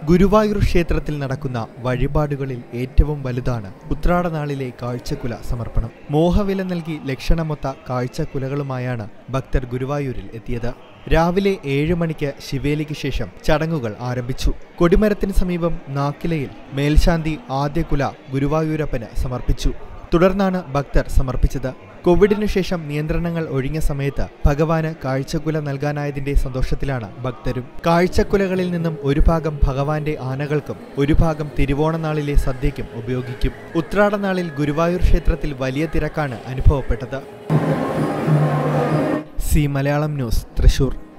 ഗുരുവായൂർ ക്ഷേത്രത്തിൽ നടക്കുന്ന വഴിപാടുകളിൽ ഏറ്റവും വലുതാണ് ഉത്രാടനാളിലെ കാഴ്ചക്കുല സമർപ്പണം മോഹവില നൽകി ലക്ഷണമൊത്ത കാഴ്ചക്കുലകളുമായാണ് ഭക്തർ ഗുരുവായൂരിൽ എത്തിയത് രാവിലെ ഏഴ് മണിക്ക് ശിവേലിക്ക് ശേഷം ചടങ്ങുകൾ ആരംഭിച്ചു കൊടിമരത്തിന് സമീപം നാക്കിലയിൽ മേൽശാന്തി ആദ്യ കുല ഗുരുവായൂരപ്പന് സമർപ്പിച്ചു തുടർന്നാണ് ഭക്തർ സമർപ്പിച്ചത് കോവിഡിനു ശേഷം നിയന്ത്രണങ്ങൾ ഒഴിഞ്ഞ സമയത്ത് ഭഗവാന് കാഴ്ചക്കുല നൽകാനായതിന്റെ സന്തോഷത്തിലാണ് ഭക്തരും കാഴ്ചക്കുലകളിൽ നിന്നും ഒരു ഭാഗം ഭഗവാന്റെ ആനകൾക്കും ഒരു ഭാഗം തിരുവോണനാളിലെ സദ്യയ്ക്കും ഉപയോഗിക്കും ഉത്രാടനാളിൽ ഗുരുവായൂർ ക്ഷേത്രത്തിൽ വലിയ തിരക്കാണ് അനുഭവപ്പെട്ടത് സി മലയാളം ന്യൂസ് തൃശൂർ